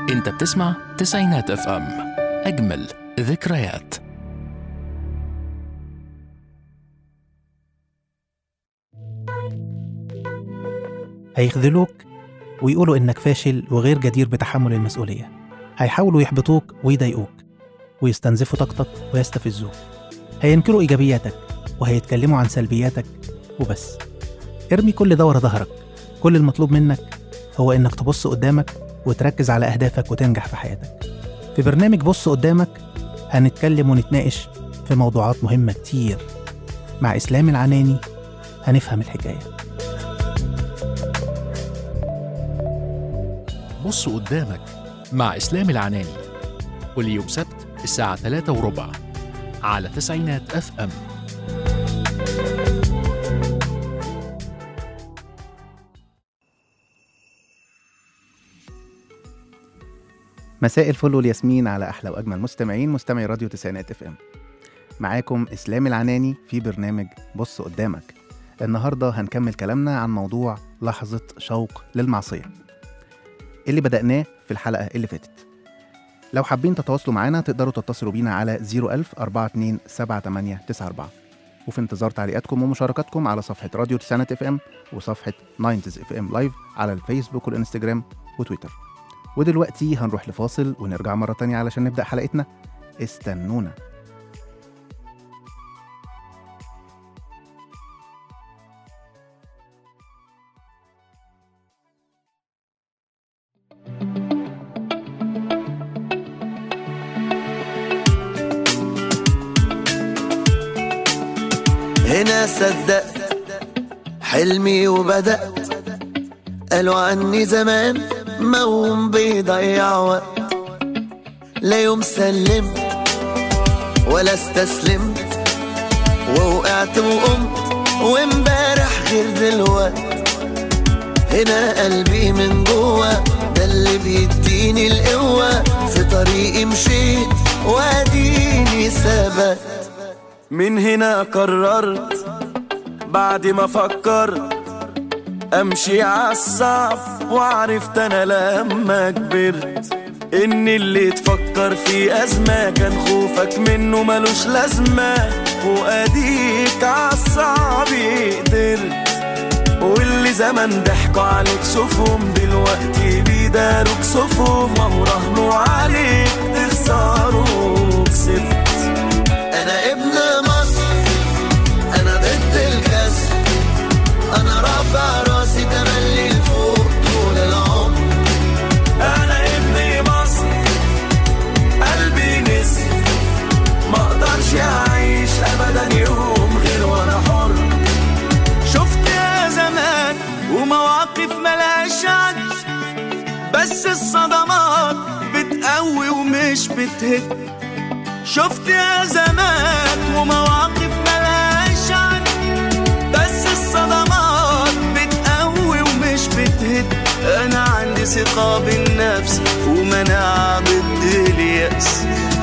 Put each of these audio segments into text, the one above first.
انت بتسمع تسعينات اف ام اجمل ذكريات هيخذلوك ويقولوا إنك فاشل وغير جدير بتحمل المسؤولية هيحاولوا يحبطوك ويضايقوك ويستنزفوا طاقتك ويستفزوك هينكروا إيجابياتك وهيتكلموا عن سلبياتك وبس ارمي كل ده ورا ظهرك كل المطلوب منك هو إنك تبص قدامك وتركز على أهدافك وتنجح في حياتك في برنامج بص قدامك هنتكلم ونتناقش في موضوعات مهمة كتير مع إسلام العناني هنفهم الحكايه بص قدامك مع اسلام العناني كل يوم سبت الساعة 3 وربع على تسعينات اف ام مساء الفل والياسمين على احلى واجمل مستمعين مستمعي راديو تسعينات اف ام معاكم اسلام العناني في برنامج بص قدامك النهارده هنكمل كلامنا عن موضوع لحظه شوق للمعصيه اللي بدأناه في الحلقه اللي فاتت لو حابين تتواصلوا معانا تقدروا تتصلوا بينا على 01000 427894 وفي انتظار تعليقاتكم ومشاركاتكم على صفحه راديو تسعينات اف ام وصفحه 90 اف ام لايف على الفيسبوك والانستجرام وتويتر ودلوقتي هنروح لفاصل ونرجع مرة تانية علشان نبدأ حلقتنا استنونا هنا صدقت حلمي وبدأت قالوا عني زمان موهوم بيضيع وقت لا يوم سلمت ولا استسلمت ووقعت وقمت وامبارح غير دلوقت هنا قلبي من جوه ده اللي بيديني القوة في طريقي مشيت واديني ثبت من هنا قررت بعد ما فكرت امشي عالصعب وعرفت انا لما كبرت ان اللي تفكر في ازمة كان خوفك منه ملوش لازمة واديك عالصعب قدرت واللي زمان ضحكوا عليك شوفهم دلوقتي بيداروك صفهم وهو راهنوا عليك تخسروا كسبت انا ابن مصر انا ضد الكسر انا رافع راسي تملي لفوق طول العمر انا ابن مصر قلبي نسر ما اقدرش اعيش ابدا يوم غير وانا حر شفت يا زمان ومواقف ملهاش عد بس الصدمات بتقوي ومش بتهد شفت يا زمان ومواقف ملهاش عد بس الصدمات بتقوي ومش بتهد انا عندي ثقة بالنفس ومناعة ضد اليأس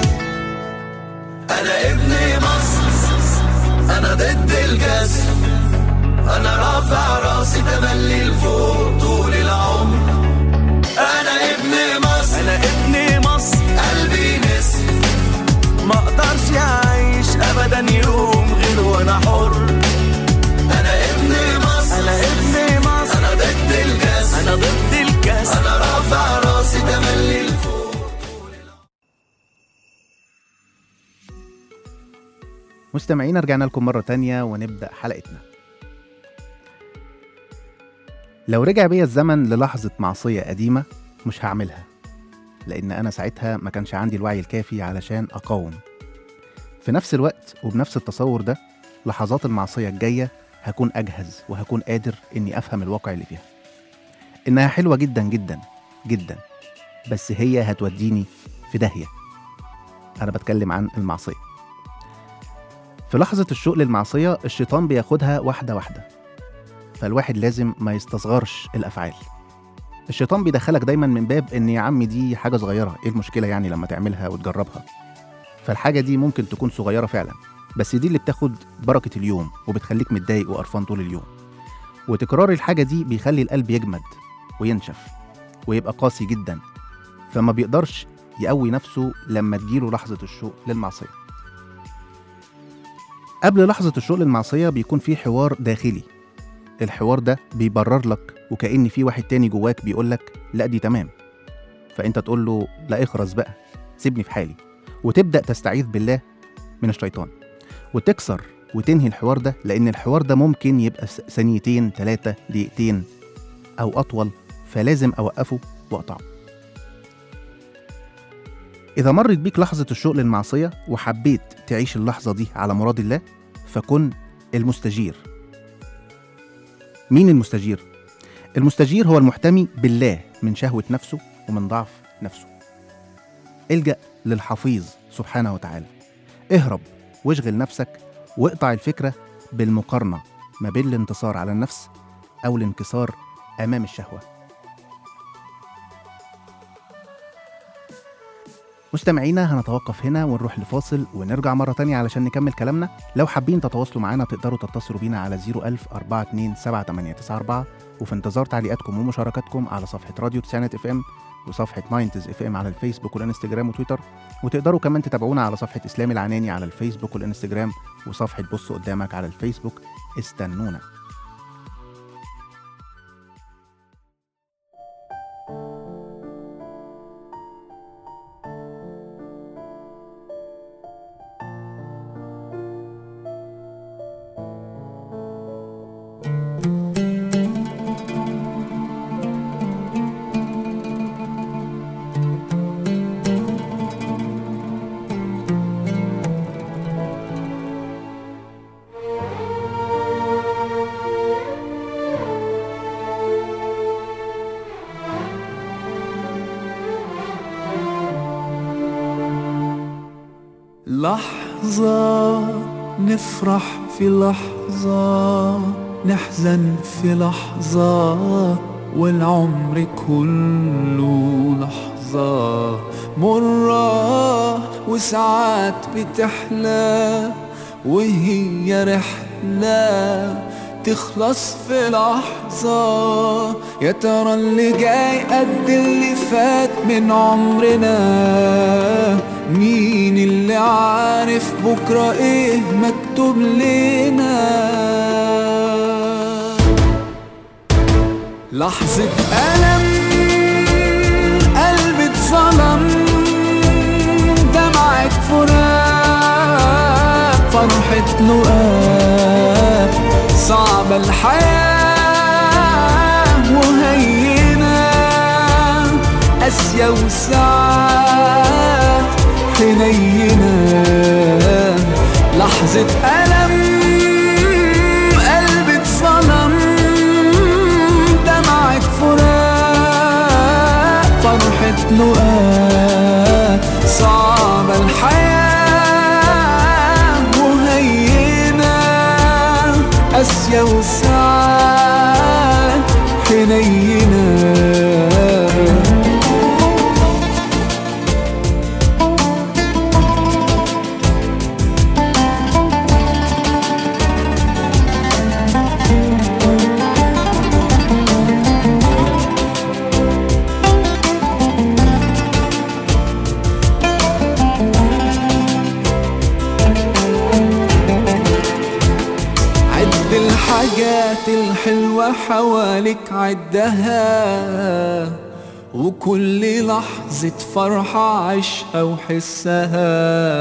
انا ابن مصر انا ضد الجسر انا رافع راسي تملي لفوق طول العمر انا ابن مصر انا ابن مصر قلبي نسر ما اقدرش اعيش ابدا يوم غير وانا حر انا ابن مصر انا ابن مصر انا ضد الكاس انا ضد الكاس انا رافع راسي تملي لفوق مستمعين رجعنا لكم مرة تانية ونبدأ حلقتنا لو رجع بيا الزمن للحظة معصية قديمة مش هعملها لأن أنا ساعتها ما كانش عندي الوعي الكافي علشان أقاوم في نفس الوقت وبنفس التصور ده لحظات المعصية الجاية هكون أجهز وهكون قادر إني أفهم الواقع اللي فيها إنها حلوة جدا جدا جدا بس هي هتوديني في داهية أنا بتكلم عن المعصية في لحظة الشوق للمعصية الشيطان بياخدها واحدة واحدة فالواحد لازم ما يستصغرش الأفعال الشيطان بيدخلك دايما من باب ان يا عم دي حاجة صغيرة ايه المشكلة يعني لما تعملها وتجربها فالحاجة دي ممكن تكون صغيرة فعلا بس دي اللي بتاخد بركة اليوم وبتخليك متضايق وقرفان طول اليوم وتكرار الحاجة دي بيخلي القلب يجمد وينشف ويبقى قاسي جدا فما بيقدرش يقوي نفسه لما تجيله لحظة الشوق للمعصية قبل لحظة الشوق للمعصية بيكون في حوار داخلي الحوار ده بيبرر لك وكأن في واحد تاني جواك بيقول لك لا دي تمام فأنت تقول له لا اخرس بقى سيبني في حالي وتبدأ تستعيذ بالله من الشيطان وتكسر وتنهي الحوار ده لأن الحوار ده ممكن يبقى س- ثانيتين ثلاثة دقيقتين أو أطول فلازم أوقفه وأقطعه إذا مرت بيك لحظة الشوق للمعصية وحبيت تعيش اللحظة دي على مراد الله فكن المستجير مين المستجير؟ المستجير هو المحتمي بالله من شهوة نفسه ومن ضعف نفسه الجأ للحفيظ سبحانه وتعالى اهرب واشغل نفسك واقطع الفكرة بالمقارنة ما بين الانتصار على النفس أو الانكسار أمام الشهوة مستمعينا هنتوقف هنا ونروح لفاصل ونرجع مرة تانية علشان نكمل كلامنا لو حابين تتواصلوا معانا تقدروا تتصلوا بينا على 01000 427 وفي انتظار تعليقاتكم ومشاركاتكم على صفحة راديو تسعينات اف ام وصفحة ناينتز اف ام على الفيسبوك والانستجرام وتويتر وتقدروا كمان تتابعونا على صفحة اسلام العناني على الفيسبوك والانستجرام وصفحة بص قدامك على الفيسبوك استنونا لحظة نفرح في لحظة نحزن في لحظة والعمر كله لحظة مرة وساعات بتحلى وهي رحلة تخلص في لحظة يا ترى اللي جاي قد اللي فات من عمرنا مين اللي عارف بكرة ايه مكتوب لنا لحظة ألم قلبي اتظلم دمعة فراق فرحة لقاء صعبة الحياة وهينة قاسية وساعات حنينة لحظة ألم قلبي اتظلم دمعة فراق فرحة لقاء صعبة الحياة وهينة قاسية وساعات حنينة عد الحاجات الحلوة حواليك عدها وكل لحظة فرحة عيشها وحسها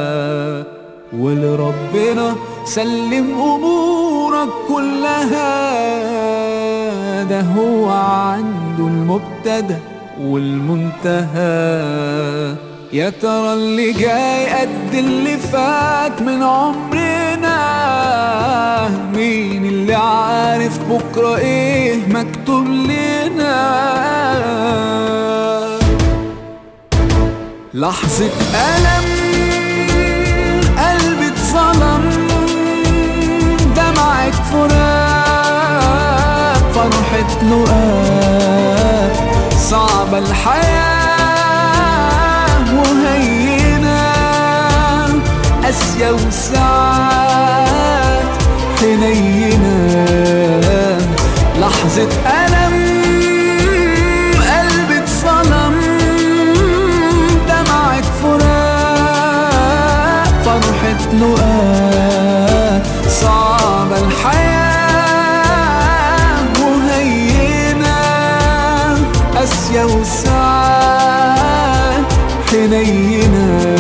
ولربنا سلم أمورك كلها ده هو عنده المبتدأ والمنتهى يا ترى اللي جاي قد اللي فات من عمرنا مين اللي عارف بكرة ايه مكتوب لنا لحظة ألم قلبي اتظلم دمعة فراق فرحة لقاء صعبة الحياة وهينة قاسية وساعات حنينة لحظة ألم قلبي اتظلم وساعات حنينة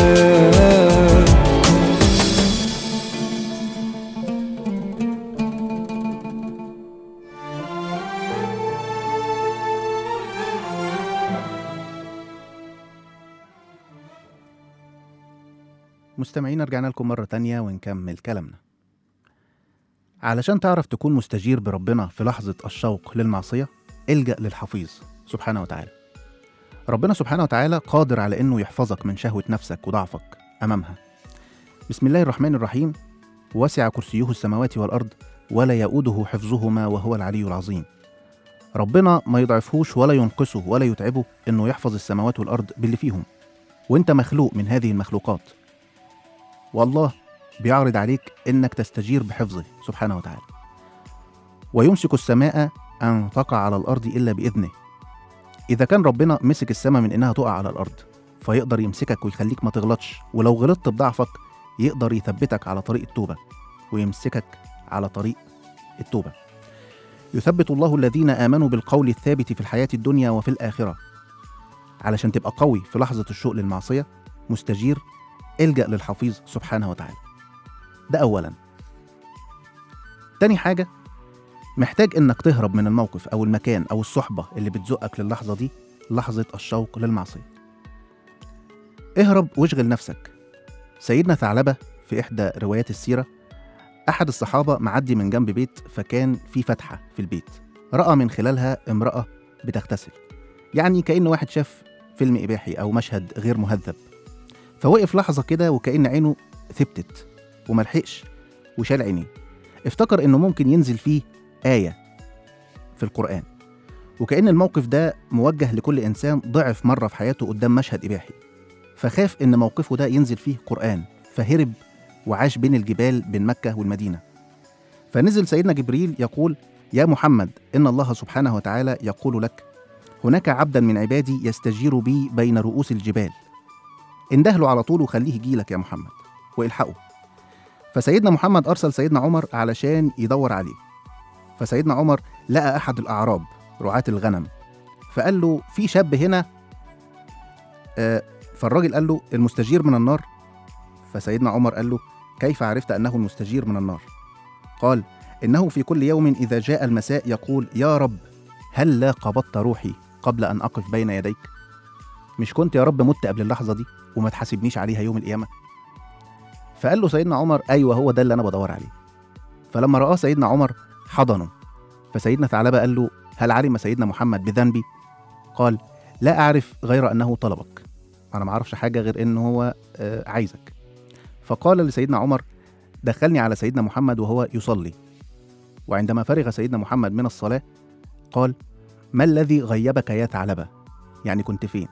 مستمعين رجعنا لكم مرة تانية ونكمل كلامنا علشان تعرف تكون مستجير بربنا في لحظة الشوق للمعصية الجأ للحفيظ سبحانه وتعالى ربنا سبحانه وتعالى قادر على انه يحفظك من شهوة نفسك وضعفك امامها بسم الله الرحمن الرحيم وسع كرسيه السماوات والارض ولا يؤوده حفظهما وهو العلي العظيم ربنا ما يضعفهوش ولا ينقصه ولا يتعبه انه يحفظ السماوات والارض باللي فيهم وانت مخلوق من هذه المخلوقات والله بيعرض عليك انك تستجير بحفظه سبحانه وتعالى ويمسك السماء ان تقع على الارض الا باذنه اذا كان ربنا مسك السماء من انها تقع على الارض فيقدر يمسكك ويخليك ما تغلطش ولو غلطت بضعفك يقدر يثبتك على طريق التوبه ويمسكك على طريق التوبه يثبت الله الذين امنوا بالقول الثابت في الحياه الدنيا وفي الاخره علشان تبقى قوي في لحظه الشوق للمعصيه مستجير الجأ للحفيظ سبحانه وتعالى ده أولا تاني حاجة محتاج إنك تهرب من الموقف أو المكان أو الصحبة اللي بتزقك للحظة دي لحظة الشوق للمعصية اهرب واشغل نفسك سيدنا ثعلبة في إحدى روايات السيرة أحد الصحابة معدي من جنب بيت فكان في فتحة في البيت رأى من خلالها امرأة بتغتسل يعني كأن واحد شاف فيلم إباحي أو مشهد غير مهذب فوقف لحظة كده وكأن عينه ثبتت وملحقش وشال عينيه افتكر إنه ممكن ينزل فيه آية في القرآن وكأن الموقف ده موجه لكل إنسان ضعف مرة في حياته قدام مشهد إباحي فخاف إن موقفه ده ينزل فيه قرآن فهرب وعاش بين الجبال بين مكة والمدينة فنزل سيدنا جبريل يقول يا محمد إن الله سبحانه وتعالى يقول لك هناك عبدا من عبادي يستجير بي بين رؤوس الجبال اندهله على طول وخليه يجيلك يا محمد والحقه فسيدنا محمد ارسل سيدنا عمر علشان يدور عليه فسيدنا عمر لقى احد الاعراب رعاة الغنم فقال له في شاب هنا آه، فالراجل قال له المستجير من النار فسيدنا عمر قال له كيف عرفت انه المستجير من النار قال انه في كل يوم اذا جاء المساء يقول يا رب هل لا قبضت روحي قبل ان اقف بين يديك مش كنت يا رب مت قبل اللحظه دي وما تحاسبنيش عليها يوم القيامه فقال له سيدنا عمر ايوه هو ده اللي انا بدور عليه فلما راه سيدنا عمر حضنه فسيدنا ثعلبه قال له هل علم سيدنا محمد بذنبي قال لا اعرف غير انه طلبك انا ما اعرفش حاجه غير انه هو آه، عايزك فقال لسيدنا عمر دخلني على سيدنا محمد وهو يصلي وعندما فرغ سيدنا محمد من الصلاه قال ما الذي غيبك يا ثعلبه يعني كنت فين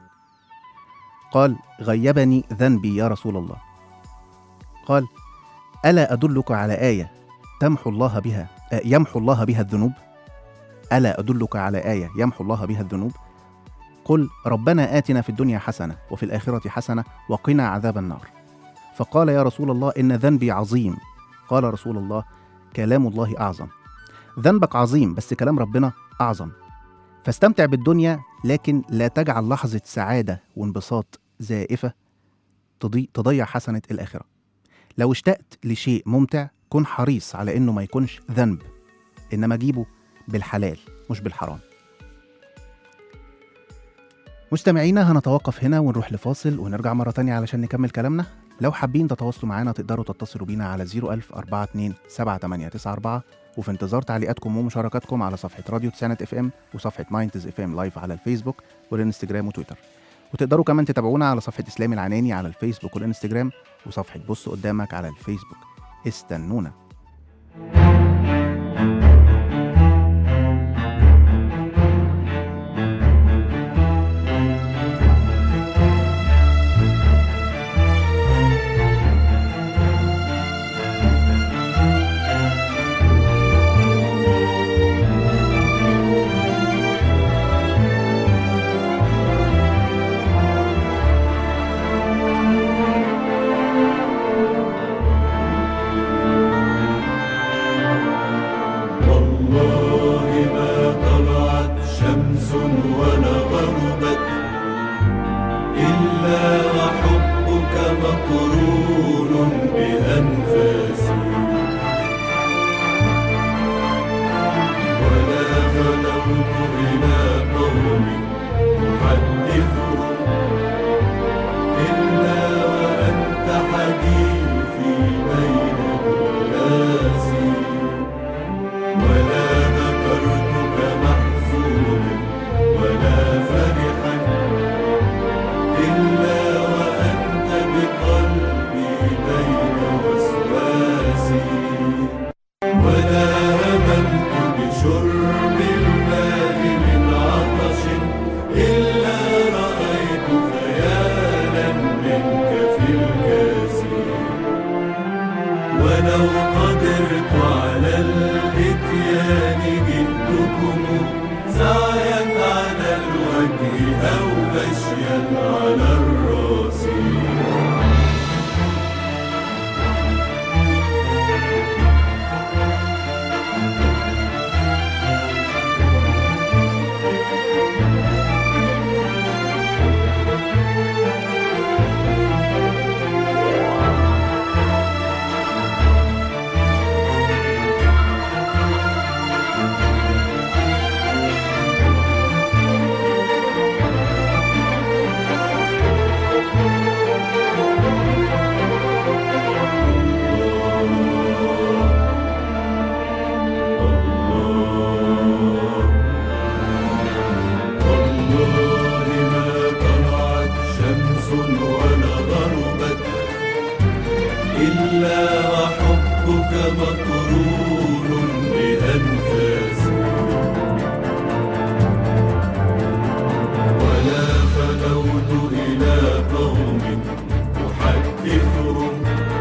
قال غيبني ذنبي يا رسول الله قال الا ادلك على ايه تمحو الله بها آه، يمحو الله بها الذنوب الا ادلك على ايه يمحو الله بها الذنوب قل ربنا اتنا في الدنيا حسنه وفي الاخره حسنه وقنا عذاب النار فقال يا رسول الله ان ذنبي عظيم قال رسول الله كلام الله اعظم ذنبك عظيم بس كلام ربنا اعظم فاستمتع بالدنيا لكن لا تجعل لحظه سعاده وانبساط زائفه تضي... تضيع حسنه الاخره لو اشتقت لشيء ممتع كن حريص على انه ما يكونش ذنب انما جيبه بالحلال مش بالحرام مستمعينا هنتوقف هنا ونروح لفاصل ونرجع مرة تانية علشان نكمل كلامنا لو حابين تتواصلوا معانا تقدروا تتصلوا بينا على 01000 42 7894 وفي انتظار تعليقاتكم ومشاركاتكم على صفحة راديو تسانت اف ام وصفحة ماينتز اف ام لايف على الفيسبوك والانستجرام وتويتر وتقدروا كمان تتابعونا على صفحة إسلام العناني على الفيسبوك والانستجرام وصفحة بص قدامك على الفيسبوك استنونا إلا وحبك مقرون بأنفاسي ولا فلوت إلى قوم أحدثهم إلا وأنت حديثي بين الناس ولا ذكرتك محزونا ولا فرحا إلا وأنت بقلبي بين وسواسي ولا هممت بشرب الماء من عطش إلا رأيت خيالا منك في الكاس ولو قدرت على الاتيان جئتكم سعيا على الوجه أو مشيا على الراس والله ما طلعت شمس ولا غربت إلا وحبك مقرون بأنفاسي ولا فلوت إلى قوم أحدثهم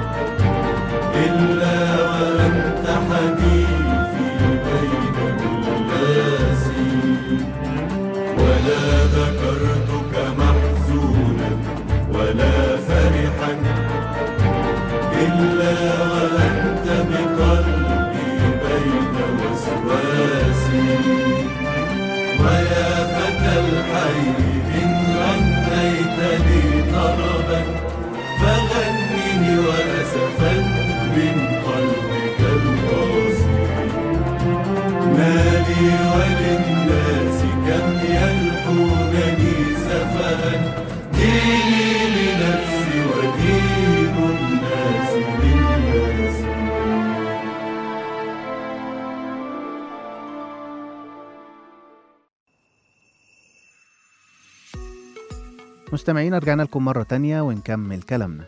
إلا وأنت حديثي بين الناس ولا ذكرتك محزونا ولا فرحا إلا وأنت بقلبي بين وسواسي ويا فتى الحي إن غنيت لي طربا فغنني وأسفا من قلبك القاسي ما لي وللناس كم يلحونني سفها ديني لنفسي ودين الناس للناس مستمعين رجعنا لكم مرة تانية ونكمل كلامنا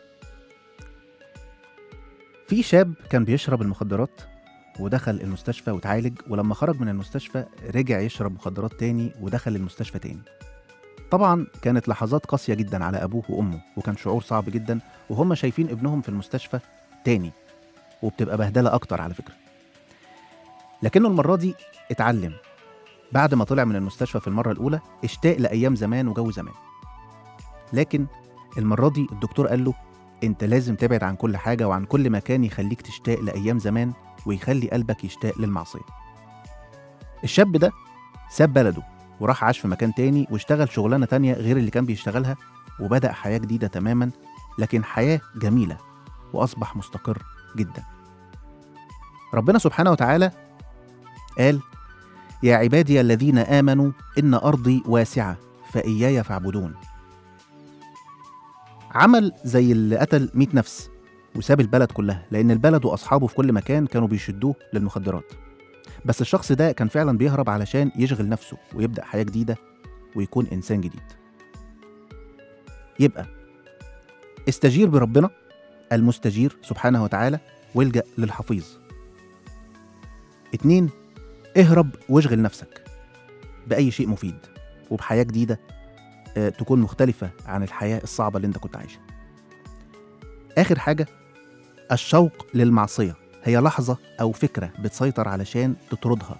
في شاب كان بيشرب المخدرات ودخل المستشفى وتعالج ولما خرج من المستشفى رجع يشرب مخدرات تاني ودخل المستشفى تاني طبعا كانت لحظات قاسية جدا على أبوه وأمه وكان شعور صعب جدا وهم شايفين ابنهم في المستشفى تاني وبتبقى بهدلة أكتر على فكرة لكنه المرة دي اتعلم بعد ما طلع من المستشفى في المرة الأولى اشتاق لأيام زمان وجو زمان لكن المرة دي الدكتور قال له انت لازم تبعد عن كل حاجة وعن كل مكان يخليك تشتاق لأيام زمان ويخلي قلبك يشتاق للمعصية الشاب ده ساب بلده وراح عاش في مكان تاني واشتغل شغلانة تانية غير اللي كان بيشتغلها وبدأ حياة جديدة تماما لكن حياة جميلة وأصبح مستقر جدا ربنا سبحانه وتعالى قال يا عبادي الذين آمنوا إن أرضي واسعة فإياي فاعبدون عمل زي اللي قتل 100 نفس وساب البلد كلها لأن البلد وأصحابه في كل مكان كانوا بيشدوه للمخدرات بس الشخص ده كان فعلا بيهرب علشان يشغل نفسه ويبدأ حياة جديدة ويكون إنسان جديد يبقى استجير بربنا المستجير سبحانه وتعالى والجأ للحفيظ اتنين اهرب واشغل نفسك بأي شيء مفيد وبحياة جديدة آه، تكون مختلفة عن الحياة الصعبة اللي انت كنت عايشها آخر حاجة الشوق للمعصية هي لحظة أو فكرة بتسيطر علشان تطردها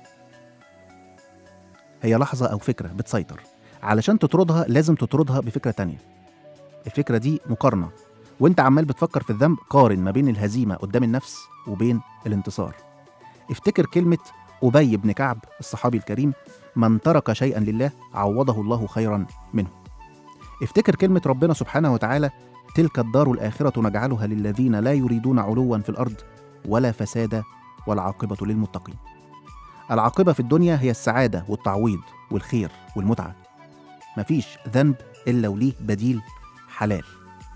هي لحظة أو فكرة بتسيطر علشان تطردها لازم تطردها بفكرة تانية الفكرة دي مقارنة وانت عمال بتفكر في الذنب قارن ما بين الهزيمة قدام النفس وبين الانتصار افتكر كلمة أبي بن كعب الصحابي الكريم من ترك شيئا لله عوضه الله خيرا منه افتكر كلمة ربنا سبحانه وتعالى تلك الدار الآخرة نجعلها للذين لا يريدون علوا في الأرض ولا فسادا والعاقبة للمتقين العاقبة في الدنيا هي السعادة والتعويض والخير والمتعة مفيش ذنب إلا وليه بديل حلال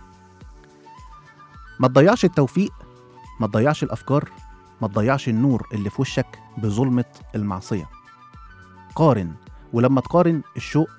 ما تضيعش التوفيق ما تضيعش الأفكار ما تضيعش النور اللي في وشك بظلمة المعصية قارن ولما تقارن الشوق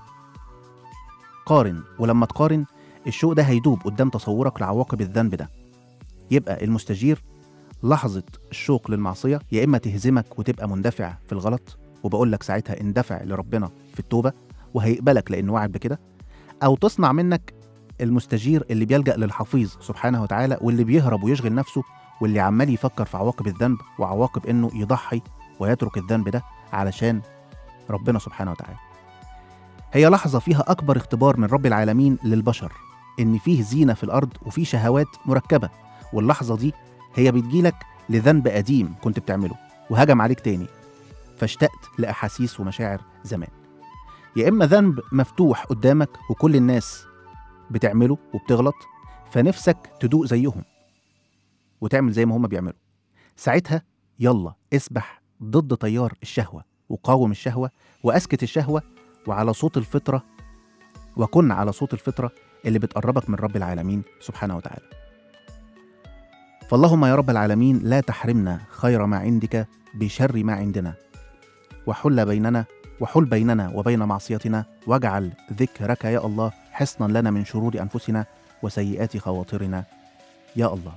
قارن ولما تقارن الشوق ده هيدوب قدام تصورك لعواقب الذنب ده يبقى المستجير لحظة الشوق للمعصية يا إما تهزمك وتبقى مندفع في الغلط وبقول لك ساعتها اندفع لربنا في التوبة وهيقبلك لأنه وعد بكده أو تصنع منك المستجير اللي بيلجأ للحفيظ سبحانه وتعالى واللي بيهرب ويشغل نفسه واللي عمال يفكر في عواقب الذنب وعواقب إنه يضحي ويترك الذنب ده علشان ربنا سبحانه وتعالى هي لحظة فيها أكبر اختبار من رب العالمين للبشر إن فيه زينة في الأرض وفيه شهوات مركبة واللحظة دي هي بتجيلك لذنب قديم كنت بتعمله وهجم عليك تاني فاشتقت لأحاسيس ومشاعر زمان يا إما ذنب مفتوح قدامك وكل الناس بتعمله وبتغلط فنفسك تدوق زيهم وتعمل زي ما هما بيعملوا ساعتها يلا اسبح ضد تيار الشهوة وقاوم الشهوة وأسكت الشهوة وعلى صوت الفطرة وكن على صوت الفطرة اللي بتقربك من رب العالمين سبحانه وتعالى فاللهم يا رب العالمين لا تحرمنا خير ما عندك بشر ما عندنا وحل بيننا وحل بيننا وبين معصيتنا واجعل ذكرك يا الله حصنا لنا من شرور أنفسنا وسيئات خواطرنا يا الله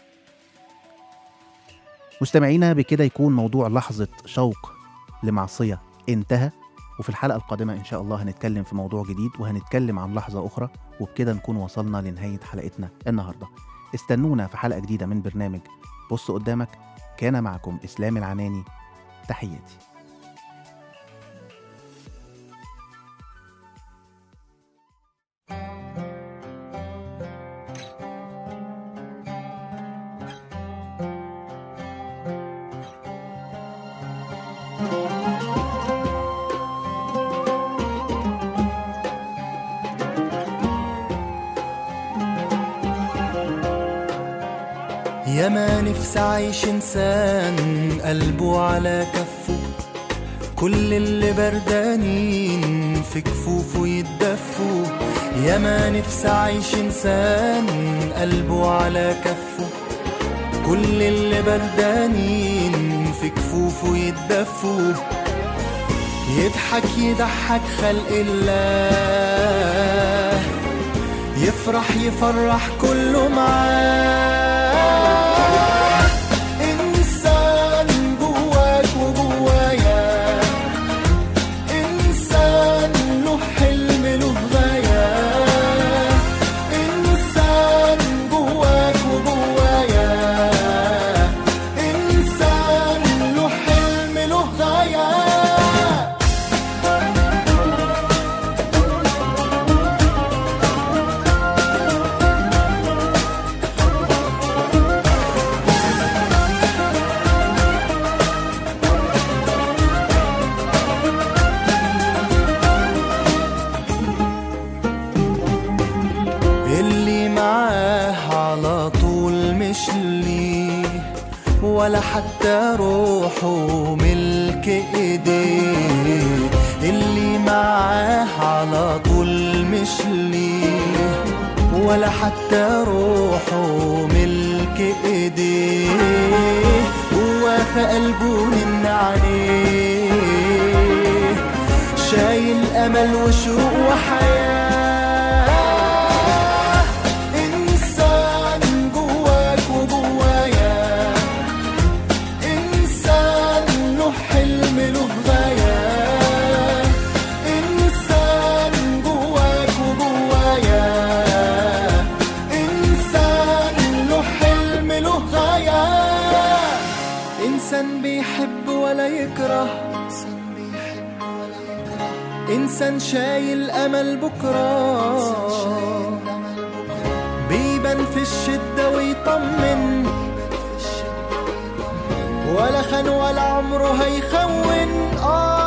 مستمعينا بكده يكون موضوع لحظة شوق لمعصية انتهى وفي الحلقة القادمة إن شاء الله هنتكلم في موضوع جديد وهنتكلم عن لحظة أخرى وبكده نكون وصلنا لنهاية حلقتنا النهاردة استنونا في حلقة جديدة من برنامج بص قدامك كان معكم إسلام العناني تحياتي يا ما نفسي اعيش انسان قلبه على كفه كل اللي بردانين في كفوفه يتدفوا يا ما نفسي اعيش انسان قلبه على كفه كل اللي بردانين في كفوفه يتدفوا يضحك يضحك خلق الله يفرح يفرح كله معاه إنسان جواك وجوايا إنسان له حلم له غاية إنسان جواك وجوايا إنسان له حلم له غاية اللي معاه على طول مش ليه ولا حتى روحه ملك ايديه اللي معاه على طول مش ليه ولا حتى روحه ملك ايديه هو في قلبه من عليه شايل امل وشوق وحياه انسان جواك وجوايا انسان له حلم له غايه انسان جواك وجوايا انسان له حلم له غايه انسان بيحب ولا يكره إنسان شايل أمل بكرة بيبان في الشدة ويطمن ولا خان ولا عمره هيخون آه